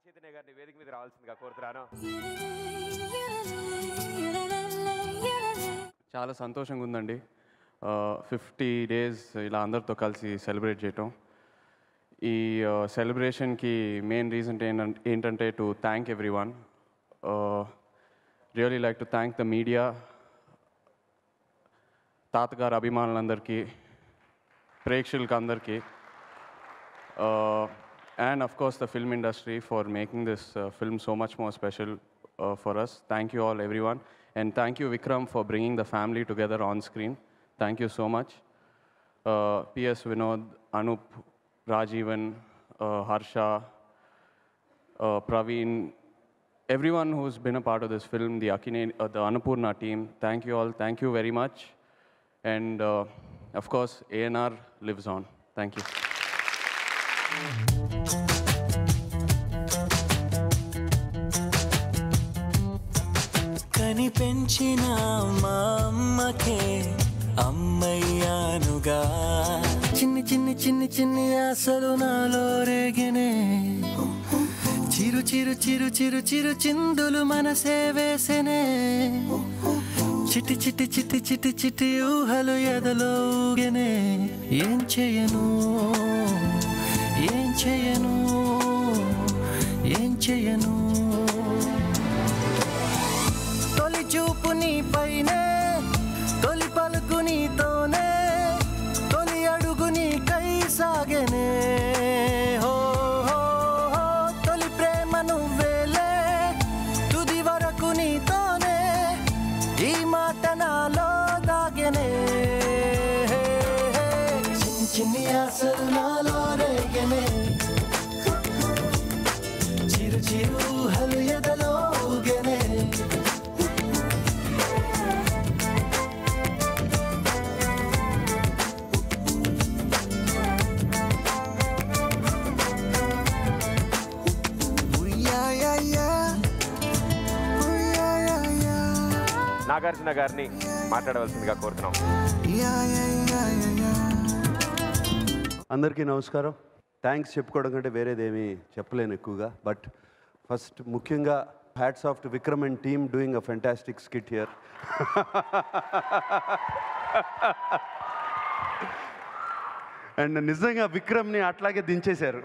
చైతన్య గారిని వేదిక మీద రావాల్సిందిగా కోరుతున్నాను చాలా సంతోషంగా ఉందండి ఫిఫ్టీ డేస్ ఇలా అందరితో కలిసి సెలబ్రేట్ చేయటం ఈ సెలబ్రేషన్కి మెయిన్ రీజన్ ఏంటంటే ఏంటంటే to thank everyone really like to thank the media తాతగారు అభిమానులందరికీ ప్రేక్షకులకి అందరికీ and of course the film industry for making this uh, film so much more special uh, for us. Thank you all, everyone. And thank you, Vikram, for bringing the family together on screen. Thank you so much. Uh, P.S. Vinod, Anup, Rajivan, uh, Harsha, uh, Praveen, everyone who's been a part of this film, the Akine, uh, the Annapurna team, thank you all. Thank you very much. And uh, of course, ANR lives on. Thank you. కని పెంచిన మా అమ్మకే అమ్మయ్యానుగా చిన్ని చిన్ని చిన్ని చిన్ని ఆశలు నాలో రేగినే చిరు చిరు చిరు చిరు చిరు చిందులు మనసే వేసెనే చిట్టి చిట్టి చిట్టి చిట్టి చిట్టి ఊహలు ఎదలో ఊగెనే ఏం చేయను ఏం చేయను ఏం చేయను తొలి చూపు నీ పైనే తొలి పలుకు నీతోనే తొలి అడుగు నీ కై సాగెనే హో హో హో తొలి ప్రేమ నువ్వేలే తుది వరకు నీతోనే ఈ మాట నాలో దాగెనే చిన్ని చిన్ని ఆశలు నాలో రేగెనే చిరు చిరు హలు ఎదలో ఊగెనే నాగార్జున గారిని మాట్లాడవలసిందిగా కోరుతున్నాం అందరికీ నమస్కారం థ్యాంక్స్ చెప్పుకోవడం కంటే వేరేదేమీ చెప్పలేను ఎక్కువగా బట్ ఫస్ట్ ముఖ్యంగా hats off to Vikram and team doing a fantastic skit here and నిజంగా విక్రమ్ని అట్లాగే దించేశారు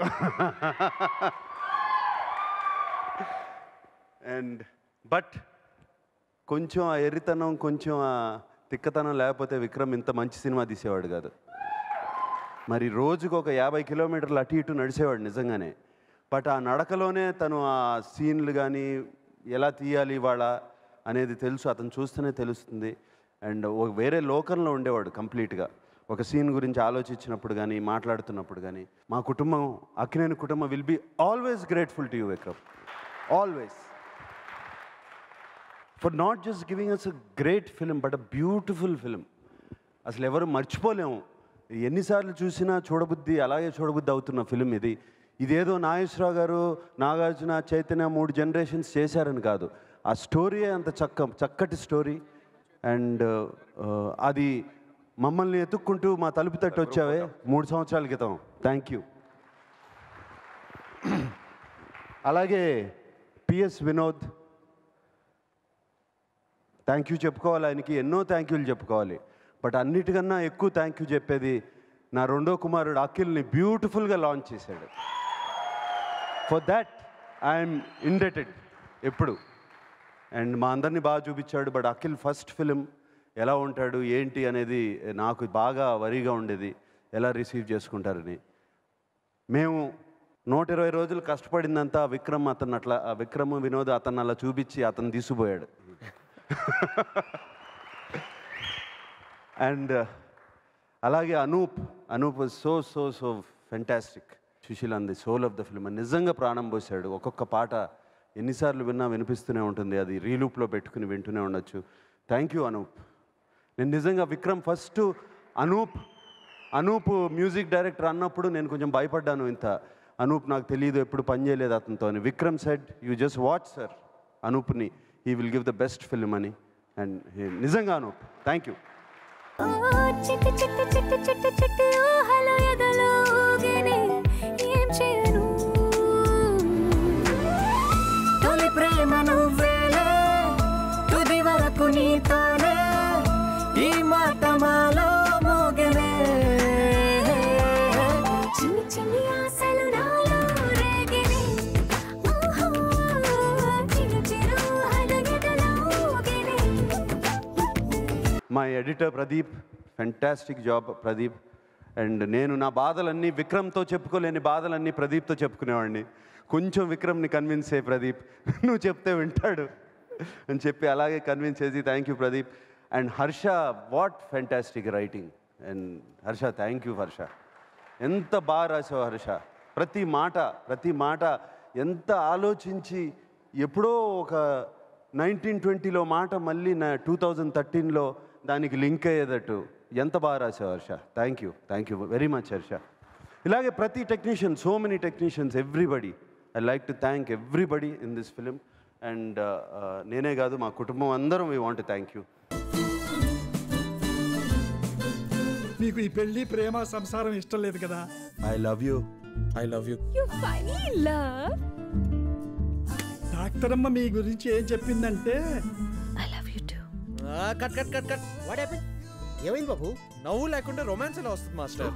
అండ్ బట్ కొంచెం ఆ ఎర్రితనం కొంచెం ఆ తిక్కతనం లేకపోతే విక్రమ్ ఇంత మంచి సినిమా తీసేవాడు కాదు మరి రోజుకు ఒక యాభై కిలోమీటర్లు అటు ఇటు నడిచేవాడు నిజంగానే బట్ ఆ నడకలోనే తను ఆ సీన్లు కానీ ఎలా తీయాలి వాళ్ళ అనేది తెలుసు అతను చూస్తేనే తెలుస్తుంది అండ్ ఒక వేరే లోకంలో ఉండేవాడు కంప్లీట్గా ఒక సీన్ గురించి ఆలోచించినప్పుడు కానీ మాట్లాడుతున్నప్పుడు కానీ మా కుటుంబం అక్కినేని కుటుంబం will be always grateful to you Vikram always for not just giving us a great film but a beautiful film అసలు ఎవరు మర్చిపోలేము ఎన్నిసార్లు చూసినా చూడబుద్ధి అలాగే చూడబుద్ధి అవుతున్న ఫిలిం ఇది ఇదేదో నాగేశ్వరరావు గారు నాగార్జున చైతన్య మూడు జనరేషన్స్ చేశారని కాదు ఆ స్టోరీయే అంత చక్క చక్కటి స్టోరీ అండ్ అది మమ్మల్ని ఎత్తుక్కుంటూ మా తలుపు తట్టి వచ్చావే మూడు సంవత్సరాల క్రితం థ్యాంక్ యూ అలాగే పిఎస్ వినోద్ థ్యాంక్ యూ చెప్పుకోవాలి ఆయనకి ఎన్నో థ్యాంక్ యూలు చెప్పుకోవాలి బట్ అన్నిటికన్నా ఎక్కువ థ్యాంక్ యూ చెప్పేది నా రెండో కుమారుడు అఖిల్ని బ్యూటిఫుల్గా లాంచ్ చేశాడు ఫర్ దాట్ ఐఎమ్ ఇండెటెడ్ ఎప్పుడు అండ్ మా అందరినీ బాగా చూపించాడు బట్ అఖిల్ ఫస్ట్ ఫిలిం ఎలా ఉంటాడు ఏంటి అనేది నాకు బాగా వరిగా ఉండేది ఎలా రిసీవ్ చేసుకుంటారని మేము నూట ఇరవై రోజులు కష్టపడిందంతా విక్రమ్ అతను అట్లా ఆ విక్రమ్ వినోద్ అతను అలా చూపించి అతను తీసుకుపోయాడు అండ్ అలాగే Anoop Anoop so so so fantastic సుశీల్ అంది సోల్ ఆఫ్ ద ఫిల్మ్ నిజంగా ప్రాణం పోసాడు ఒక్కొక్క పాట ఎన్నిసార్లు విన్నా వినిపిస్తూనే ఉంటుంది అది రీలూప్లో పెట్టుకుని వింటూనే ఉండొచ్చు థ్యాంక్ యూ అనూప్ నేను నిజంగా Vikram first Anoop Anoop music director అన్నప్పుడు నేను కొంచెం భయపడ్డాను ఇంత అనూప్ నాకు తెలియదు ఎప్పుడు పని చేయలేదు అతనితో అని Vikram said you just watch sir అనూప్ని he will give the best film అని అండ్ నిజంగా అనూప్ థ్యాంక్ యూ చిట్టి చిట్టి చిట్టి చిట్టి చిట్టి ఊహలు ఎదలో ఊగెనే ఏం చేయను my editor Pradeep fantastic job Pradeep and నేను నా బాధలన్నీ విక్రమ్తో చెప్పుకోలేని బాధలన్నీ ప్రదీప్తో చెప్పుకునేవాడిని కొంచెం విక్రమ్ని కన్విన్స్ చేయి ప్రదీప్ నువ్వు చెప్తే వింటాడు అని చెప్పి అలాగే కన్విన్స్ చేసి thank you Pradeep and Harsha what fantastic writing and Harsha thank you Harsha ఎంత బాగా రాసావు హర్ష ప్రతి మాట ప్రతి మాట ఎంత ఆలోచించి ఎప్పుడో ఒక నైన్టీన్ ట్వంటీలో మాట మళ్ళీ నా టూ థౌజండ్ థర్టీన్లో దానికి లింక్ అయ్యేటట్టు ఎంత బాగా రాసావు Harsha thank you thank you very much Harsha ఇలాగే ప్రతి technician so many technicians everybody I like to thank everybody in this film and నేనే కాదు మా కుటుంబం అందరం వీ వాంట్ థ్యాంక్ యూ నీకు ఈ పెళ్లి ప్రేమ సంసారం ఇష్టం లేదు కదా I love you I love you You funny love. Doctor అమ్మ మీ గురించి ఏం చెప్పిందంటే I love you too. Cut cut cut cut what happen ఏమైంది బాబు నవ్వు లేకుండా రొమాన్స్ ఎలా వస్తుంది మాస్టర్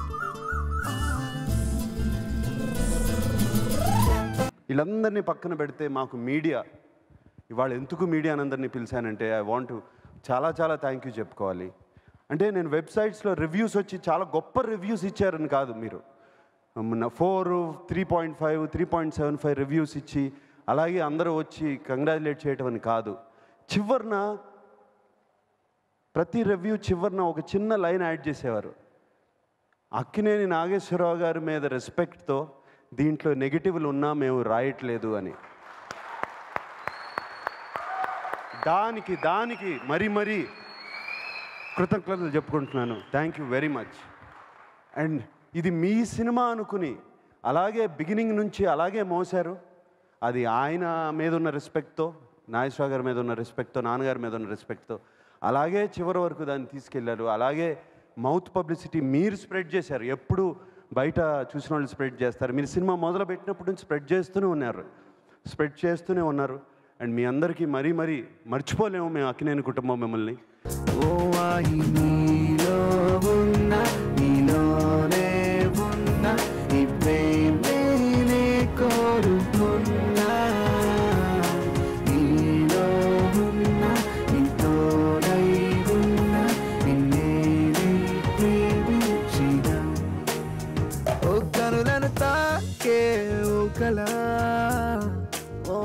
వీళ్ళందరినీ పక్కన పెడితే మాకు మీడియా ఇవాళ ఎందుకు మీడియా అందరినీ పిలిచానంటే ఐ వాంట్ చాలా చాలా థ్యాంక్ యూ చెప్పుకోవాలి అంటే నేను వెబ్సైట్స్లో రివ్యూస్ వచ్చి చాలా గొప్ప రివ్యూస్ ఇచ్చారని కాదు మీరు four three point five three point seven five reviews ఇచ్చి అలాగే అందరూ వచ్చి కంగ్రాచులేట్ చేయటం అని కాదు చివరిన ప్రతి రివ్యూ చివరిన ఒక చిన్న లైన్ యాడ్ చేసేవారు అక్కినేని నాగేశ్వరరావు గారి మీద రెస్పెక్ట్తో దీంట్లో నెగిటివ్లు ఉన్నా మేము రాయట్లేదు అని దానికి దానికి మరీ మరీ కృతజ్ఞతలు చెప్పుకుంటున్నాను thank you very much and ఇది మీ సినిమా అనుకుని అలాగే బిగినింగ్ నుంచి అలాగే మోసారు అది ఆయన మీద ఉన్న రెస్పెక్ట్తో నాగేశ్వర గారి మీద ఉన్న రెస్పెక్ట్తో నాన్నగారి మీద ఉన్న రెస్పెక్ట్తో అలాగే చివరి వరకు దాన్ని తీసుకెళ్లారు అలాగే మౌత్ పబ్లిసిటీ మీరు స్ప్రెడ్ చేశారు ఎప్పుడు బయట చూసిన వాళ్ళు స్ప్రెడ్ చేస్తారు మీరు సినిమా మొదలు పెట్టినప్పటి నుంచి స్ప్రెడ్ చేస్తూనే ఉన్నారు స్ప్రెడ్ చేస్తూనే ఉన్నారు అండ్ మీ అందరికీ మరీ మరీ మర్చిపోలేము మేము అక్కినేని కుటుంబం మిమ్మల్ని ఓ వాయి నీలో ఉన్న నీలోనే ఉన్న నీ ప్రేమేనే కోరుకున్నా నీలో ఉన్న నీతోనై ఉన్న నిన్నేనే ప్రేమించిన ఓ కనులను తాకే ఓ కళ ఓ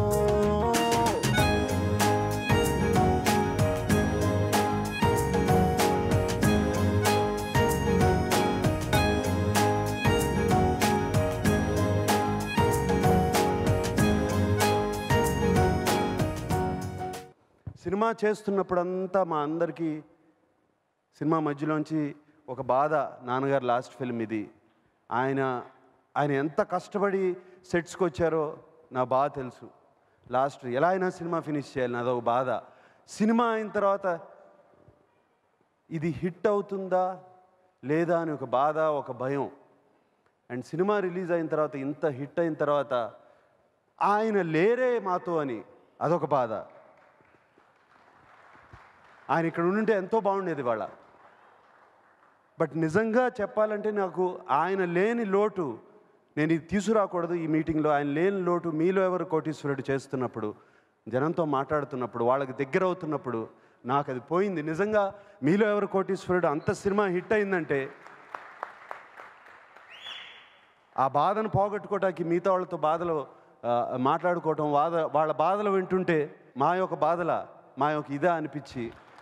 సినిమా చేస్తున్నప్పుడంతా మా అందరికీ సినిమా మధ్యలోంచి ఒక బాధ నాన్నగారు లాస్ట్ ఫిల్మ్ ఇది ఆయన ఆయన ఎంత కష్టపడి సెట్స్కి వచ్చారో నా బాధ తెలుసు లాస్ట్ ఎలా అయినా సినిమా ఫినిష్ చేయాలి నాదొక బాధ సినిమా అయిన తర్వాత ఇది హిట్ అవుతుందా లేదా అని ఒక బాధ ఒక భయం అండ్ సినిమా రిలీజ్ అయిన తర్వాత ఇంత హిట్ అయిన తర్వాత ఆయన లేరే మాతో అని అదొక బాధ ఆయన ఇక్కడ ఉండుంటే ఎంతో బాగుండేది వాళ్ళ బట్ నిజంగా చెప్పాలంటే నాకు ఆయన లేని లోటు నేను ఇది తీసుకురాకూడదు ఈ మీటింగ్లో ఆయన లేని లోటు మీలో ఎవరు కోటీశ్వరుడు చేస్తున్నప్పుడు జనంతో మాట్లాడుతున్నప్పుడు వాళ్ళకి దగ్గర అవుతున్నప్పుడు నాకు అది పోయింది నిజంగా మీలో ఎవరు కోటీశ్వరుడు అంత సినిమా హిట్ అయిందంటే ఆ బాధను పోగొట్టుకోవటానికి మిగతా వాళ్ళతో బాధలు ఆ, మాట్లాడుకోవటం వాద వాళ్ళ బాధలు వింటుంటే మా యొక్క బాధల మా యొక్క ఇదా అనిపించి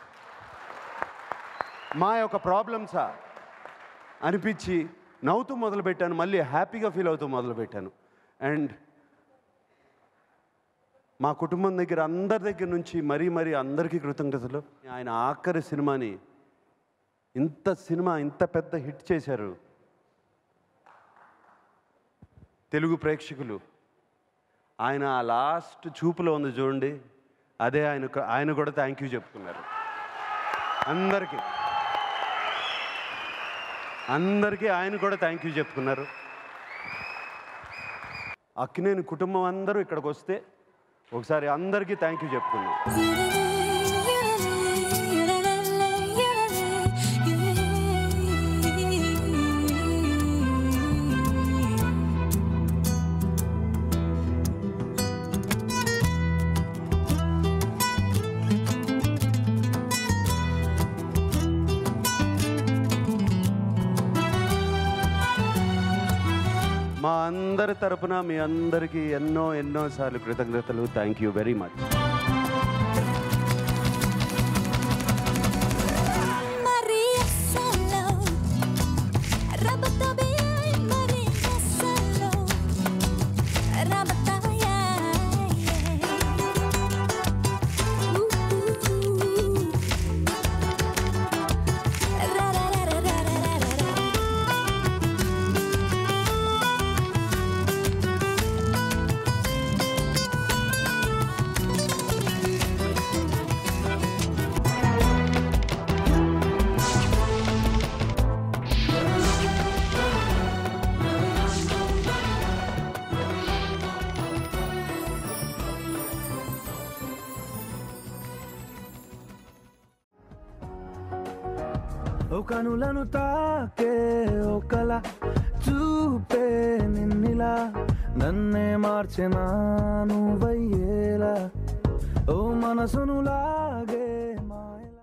మా యొక్క ప్రాబ్లమ్సా అనిపించి నవ్వుతూ మొదలుపెట్టాను మళ్ళీ హ్యాపీగా ఫీల్ అవుతూ మొదలుపెట్టాను అండ్ మా కుటుంబం దగ్గర అందరి దగ్గర నుంచి మరీ మరీ అందరికీ కృతజ్ఞతలు ఆయన ఆఖరి సినిమాని ఇంత సినిమా ఇంత పెద్ద హిట్ చేశారు తెలుగు ప్రేక్షకులు ఆయన ఆ లాస్ట్ చూపులో ఉంది చూడండి అదే ఆయన ఆయన కూడా థ్యాంక్ యూ చెప్పుకున్నారు అందరికీ అందరికీ ఆయన కూడా థ్యాంక్ యూ చెప్పుకున్నారు అక్కినేని కుటుంబం అందరూ ఇక్కడికి వస్తే ఒకసారి అందరికీ థ్యాంక్ యూ చెప్పుకున్నాం మా అందరి తరపున మీ అందరికీ ఎన్నో ఎన్నో సార్లు కృతజ్ఞతలు థ్యాంక్ యూ వెరీ మచ్ మరి అస్సలు రబతబియై మరి అస్సలు రబతబియై ఓ కనులను తాకే ఓ కల చూపే నిన్నిలా నన్నే మార్చెనా నువ్వయ్యేలా ఓ మనసును లాగే